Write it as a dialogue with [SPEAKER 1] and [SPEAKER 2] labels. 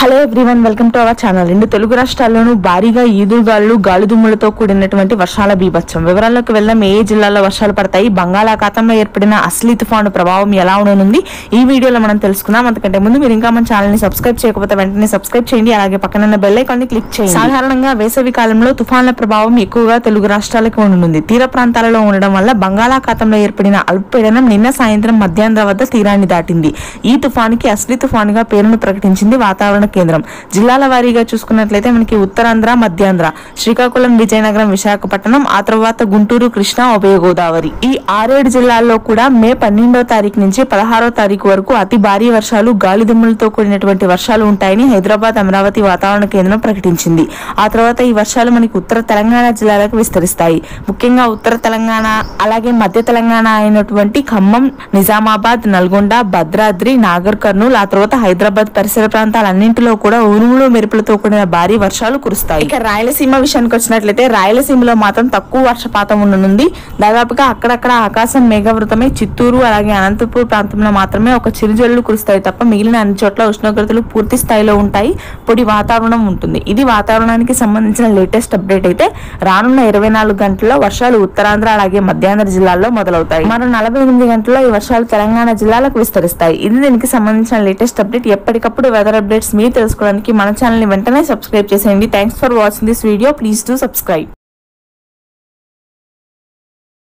[SPEAKER 1] hello everyone welcome to our channel రెండు తెలుగు రాష్ట్రాల్లోనూ భారీగా ఈదురుగాలు గాలిదుమ్ములతో కూడినటువంటి వర్షాల బీభత్సం వివరాల్లోకి వెళ్దాం ఏ ఏ జిల్లాల్లో వర్షాలు పడతాయి బంగాళాఖాతంలో ఏర్పడిన అస్లీ తుఫాను ప్రభావం ఎలా ఉండనుంది ఈ వీడియోలో మనం తెలుసుకుందాం అంతకంటే ముందు మీరు ఇంకా మన ఛానల్ ని సబ్స్క్రైబ్ చేయకపోతే వెంటనే సబ్స్క్రైబ్ చేయండి అలాగే పక్కన ఉన్న బెల్ ఐకాన్ ని క్లిక్ చేయండి సాధారణంగా వేసవి కాలంలో తుఫాన్ల ప్రభావం ఎక్కువగా తెలుగు రాష్ట్రాలకు ఉండనుంది తీర ప్రాంతాలలో ఉండడం వల్ల బంగాళాఖాతంలో ఏర్పడిన అల్పపీడనం నిన్న సాయంత్రం మధ్యాహ్నం వద్ద తీరాన్ని దాటింది ఈ తుఫానికి అస్లీ తుఫానుగా పేరును ప్రకటించింది వాతావరణ కేంద్రం జిల్లాల వారీగా చూసుకున్నట్లయితే మనకి ఉత్తరాంధ్ర మధ్యాంధ్ర శ్రీకాకుళం విజయనగరం విశాఖపట్నం ఆ తర్వాత గుంటూరు కృష్ణా ఉభయ గోదావరి ఈ ఆరేడు జిల్లాల్లో కూడా మే పన్నెండో తారీఖు నుంచి పదహారో తారీఖు వరకు అతి భారీ వర్షాలు గాలి దుమ్ములతో కూడినటువంటి వర్షాలు ఉంటాయని హైదరాబాద్ అమరావతి వాతావరణ కేంద్రం ప్రకటించింది ఆ తర్వాత ఈ వర్షాలు మనకి ఉత్తర తెలంగాణ జిల్లాలకు విస్తరిస్తాయి ముఖ్యంగా ఉత్తర తెలంగాణ అలాగే మధ్య తెలంగాణ అయినటువంటి ఖమ్మం నిజామాబాద్ నల్గొండ భద్రాద్రి నాగర్ కర్నూలు ఆ తర్వాత హైదరాబాద్ పరిసర ప్రాంతాలన్నింటిలో కూడా ఉరుములు మెరుపులతో కూడిన భారీ వర్షాలు కురుస్తాయి ఇక రాయలసీమ విషయానికి వచ్చినట్లయితే రాయలసీమలో మాత్రం తక్కువ వర్షపాతం ఉండనుంది దాదాపుగా అక్కడక్కడ ఆకాశం మేఘవృతమై చిత్తూరు అలాగే అనంతపూర్ ప్రాంతంలో మాత్రమే ఒక చిరుజల్లు కురుస్తాయి తప్ప మిగిలిన అన్ని చోట్ల ఉష్ణోగ్రతలు పూర్తి స్థాయిలో ఉంటాయి పొడి వాతావరణం ఉంటుంది ఇది వాతావరణానికి సంబంధించిన లేటెస్ట్ అప్డేట్ అయితే రానున్న ఇరవై నాలుగు గంటల్లో వర్షాలు ఉత్తరాంధ్ర అలాగే మధ్యాంధ్ర జిల్లాల్లో మొదలవుతాయి మరో నలభై ఎనిమిది గంటల్లో ఈ వర్షాలు తెలంగాణ జిల్లాలకు విస్తరిస్తాయి ఇది దీనికి సంబంధించిన లేటెస్ట్ అప్డేట్ ఎప్పటికప్పుడు వెదర్ అప్డేట్స్ మీరు తెలుసుకోవడానికి మన ఛానల్ ని వెంటనే సబ్స్క్రైబ్ చేసేయండి thanks for watching this video please to subscribe